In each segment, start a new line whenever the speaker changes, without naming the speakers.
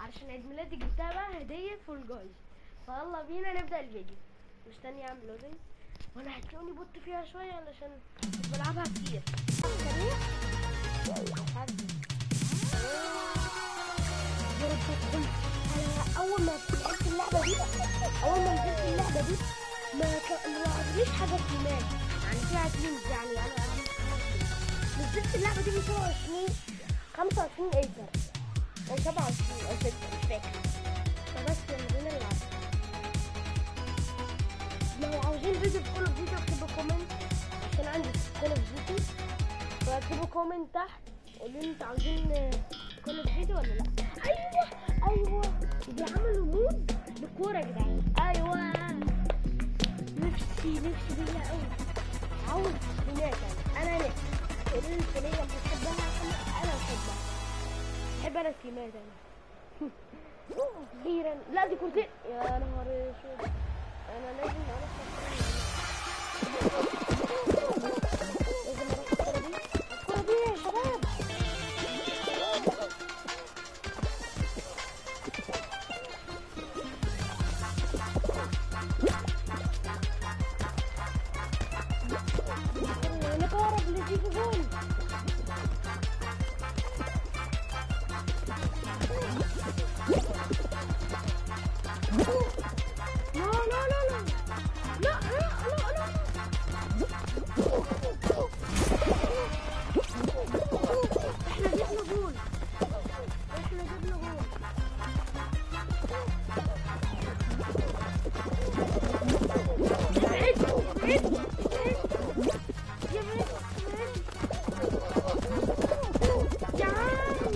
علشان عيد ميلادي جبتها بقى هديه فول جايز فيلا بينا نبدا الفيديو مستني اعمل لودنج وانا هتلاقوني بط فيها شويه علشان مش بلعبها كتير أنا اول ما لعبت اللعبه دي اول ما نزلت اللعبه دي ما ك- ما لعبتليش حاجه كمان يعني فيها تيمز يعني انا أنا نزلت اللعبه دي ب 27 25 ايتر او 27 او 6 مش فاكر فبس يلا بينا نلعب لو عاوزين فيديو في كل فيديو اكتبوا كومنت عشان عندي كل فيديو فاكتبوا كومنت تحت قولوا لي انتوا عاوزين كل فيديو ولا لا ايوه ايوه بيعملوا مود للكوره يا جدعان ايوه نفسي نفسي بيها قوي عاوز سكينات انا انا نفسي قولوا لي السكينات بتحبها انا انا بحبها بحب انا سكينات انا اخيرا لا دي كورتين يا نهار اسود انا لازم اروح لازم اروح الكوره دي الكوره دي يا شباب نقارب نجيب جول لا لا لا لا لا لا لا لا احنا جبنا جول احنا جبنا جول ابعد ابعد ابعد يا عم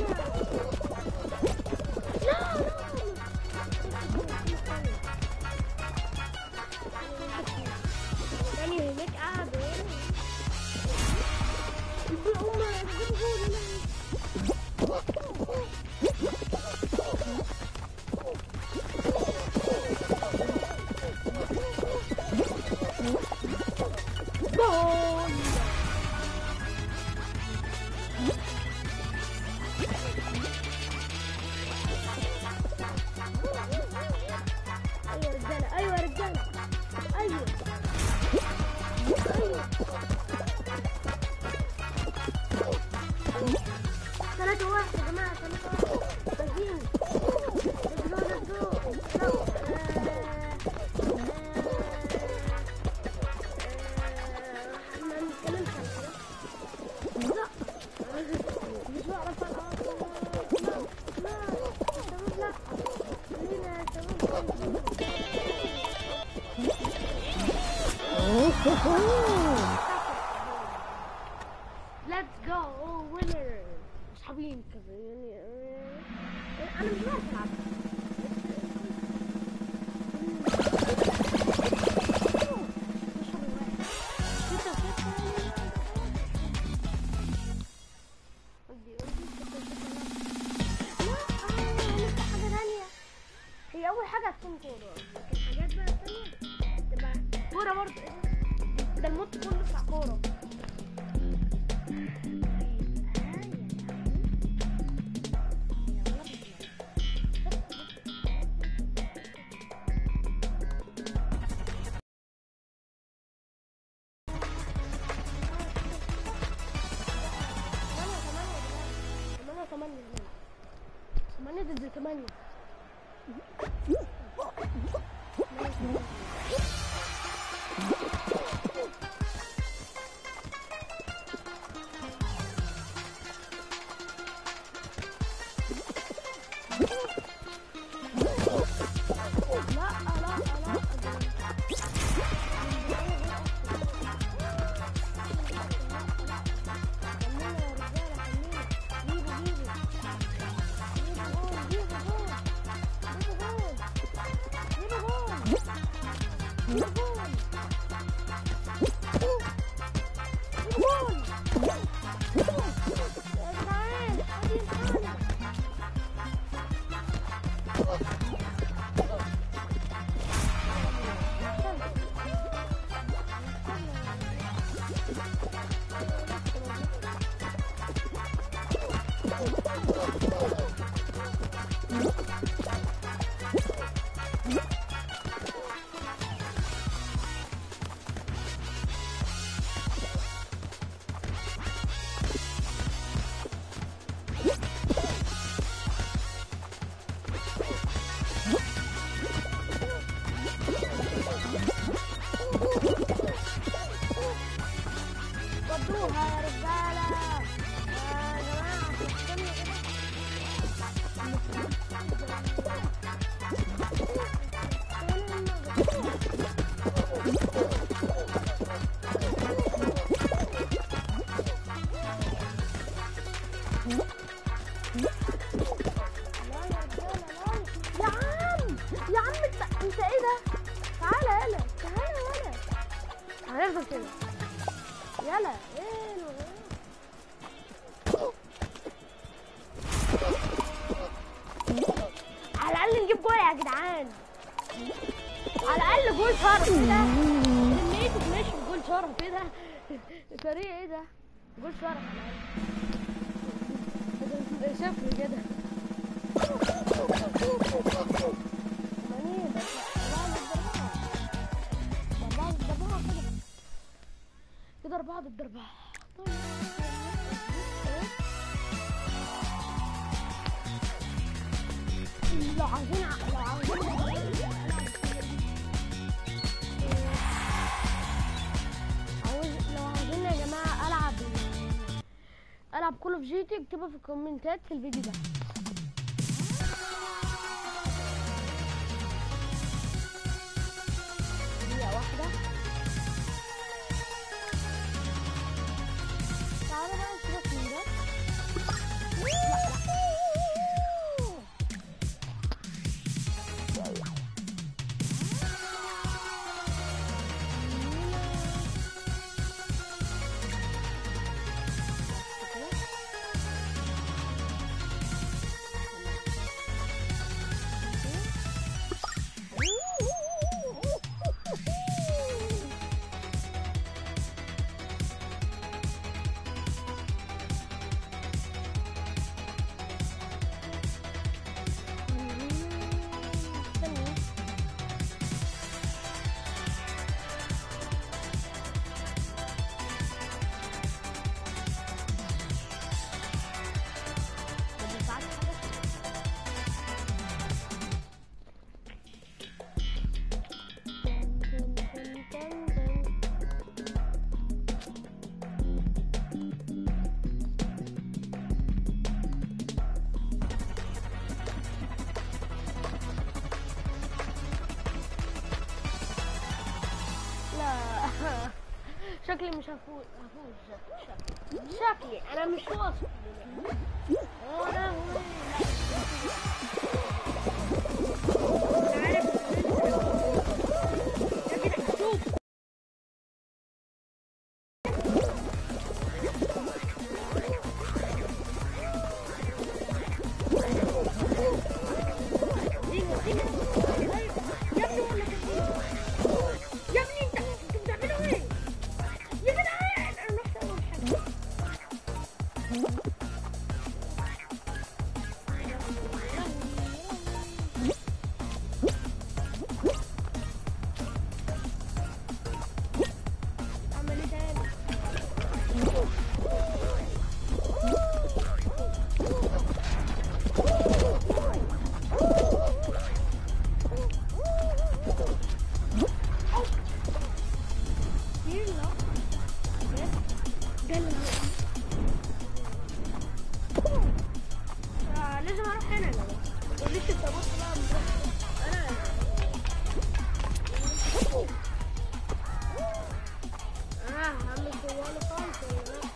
لا لا تاني هناك قاعد هم جابوا جول ايوه يا رجاله ايوه يا رجاله ايوه ايوه ثلاثة واحد يا جماعة ثلاثة واحد فايزين let's go let's go go ما نتكلمش عن كده لا مش بعرف العب لا لا شباب لا خلينا يا شباب Let's go winner اصحابي كذا يعني آه، انا مش بعرف العب هي اول حاجه هتكون كوره لكن الحاجات بقى الثانيه تبقى كوره برضه إيه ده؟ ده الموت كله بتاع كوره ثمانية ضد ثمانية لا لا لا كملوا يا رجالة كملوا جيبوا جيبوا جيبوا جول جيبوا جول جيبوا جول جيبوا جول جيبوا جول جيبوا جول يا جدعان ادي الحالة كده يلا ايه الوغير؟ على الاقل نجيب جول يا جدعان على الاقل جول شرف كده كميته ماشي جول شرف كده فريق ايه ده جول شرف على الاقل صفر كده ماني بس أربعة ضد أربعة. أربعة ضد أربعة كده. كده أربعة ضد أربعة لو عاوزين ع- لو عاوزين عاوز لو عاوزين يا جماعة ألعب ألعب كول اوف جيتي اكتبها في الكومنتات في الفيديو ده دقيقة واحدة تعالى بقى نسيبك من ده استني. ما دفعتش حاجة. تن تن تن تن تن. لا شكلي مش هفوز هفوز شكلي شكلي انا مش واثق يا لهوي لا. أنا عارف يا جدع شوف دينا دينا يا ابني ولا كده يا ابني انت انتوا بتعملوا ايه؟ يا جدعان انا رحت اول حاجه اعمل ايه تاني؟ يلا يلا آه، لازم اروح هنا انا بقى لسه انت بص بقى بنروح. انا اه هعمل طوال خالص ولا لا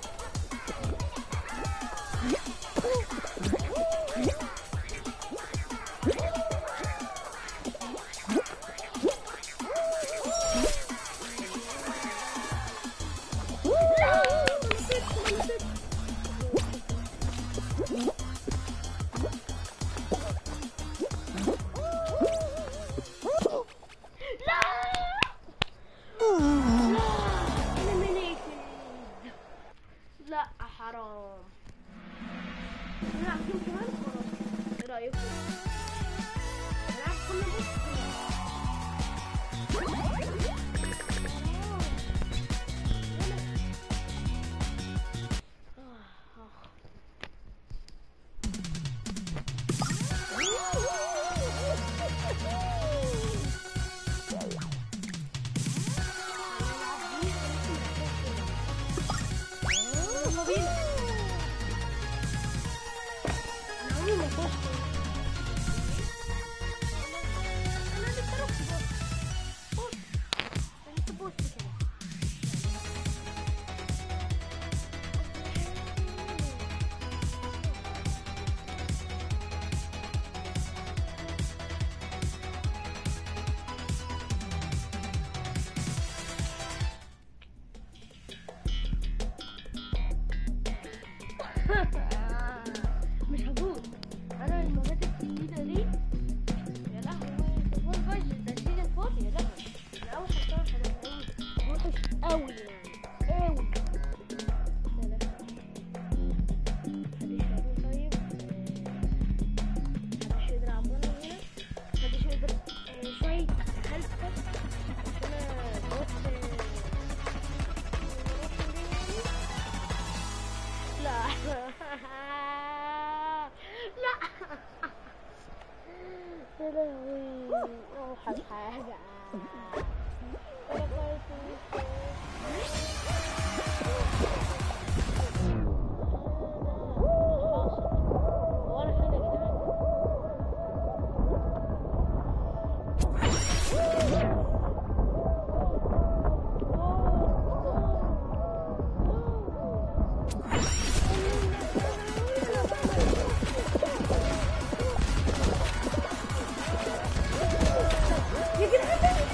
لا ما نسيت ما نسيت لا لا eliminated. لا حرام نلعب جيم كمان خلاص ايه رايكم نلعب كل بص يلا بينا انا عمري ما فزت يا لهوي اوحش حاجة انا خايف وانا فين يا جدعان يا جدعان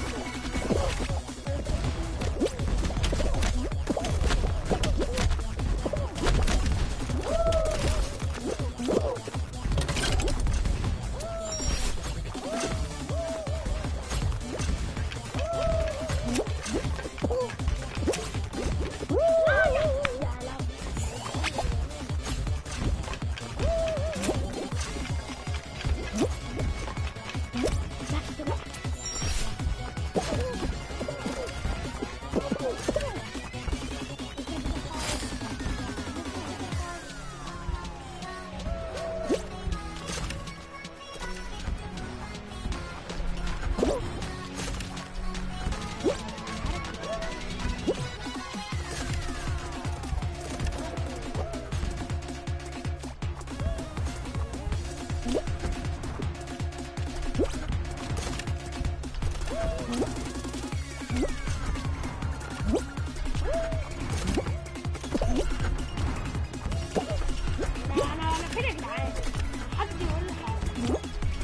انا انا فين يا جدعان حد يقول لي حاجه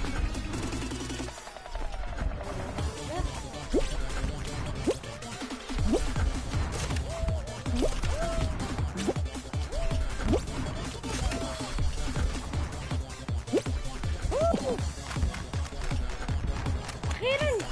اخيرا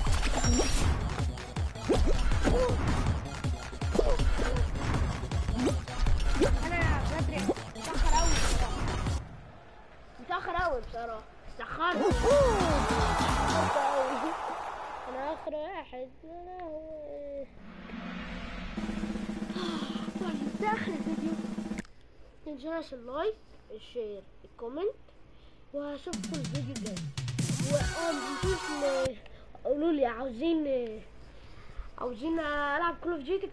انا بدري متاخر قوي بصراحه متاخر قوي بصراحه اتاخرت اتأخرت أوي. انا اخر واحد يا لهوي طيب ده اخر الفيديو متنساش اللايك الشير الكومنت واشوفكم الفيديو الجاي واه متنسوش ل- قولوا لي عاوزين عاوزين العب كول اوف جيتي